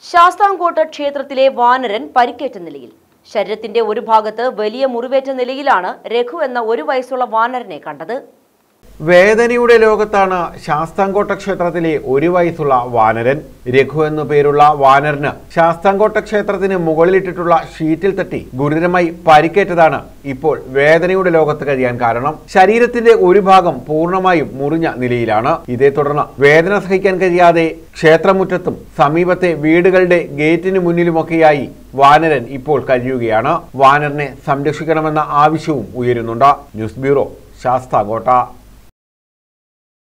ശാസ്താംകോട്ട ക്ഷേത്രത്തിലെ വാനരൻ പരിക്കേറ്റ നിലയിൽ ശരീരത്തിന്റെ ഒരു ഭാഗത്ത് വലിയ മുറിവേറ്റ നിലയിലാണ് രഘു എന്ന ഒരു വയസ്സുള്ള വാനരനെ കണ്ടത് വേദനയുടെ ലോകത്താണ് ശാസ്താംകോട്ട ക്ഷേത്രത്തിലെ ഒരു വയസ്സുള്ള വാനരൻ രഘു എന്നു പേരുള്ള വാനരന് ശാസ്താംകോട്ട ക്ഷേത്രത്തിന് മുകളിലിട്ടിട്ടുള്ള ഷീറ്റിൽ തട്ടി ഗുരുതരമായി പരിക്കേറ്റതാണ് ഇപ്പോൾ വേദനയുടെ ലോകത്ത് കഴിയാൻ കാരണം ശരീരത്തിന്റെ ഒരു ഭാഗം പൂർണ്ണമായും മുറിഞ്ഞ നിലയിലാണ് ഇതേ തുടർന്ന് വേദന സഹിക്കാൻ കഴിയാതെ ക്ഷേത്രമുറ്റത്തും സമീപത്തെ വീടുകളുടെ ഗേറ്റിന് മുന്നിലുമൊക്കെയായി വാനരൻ ഇപ്പോൾ കഴിയുകയാണ് വാനരനെ സംരക്ഷിക്കണമെന്ന ആവശ്യവും ഉയരുന്നുണ്ട് ന്യൂസ് ബ്യൂറോ ശാസ്താംകോട്ട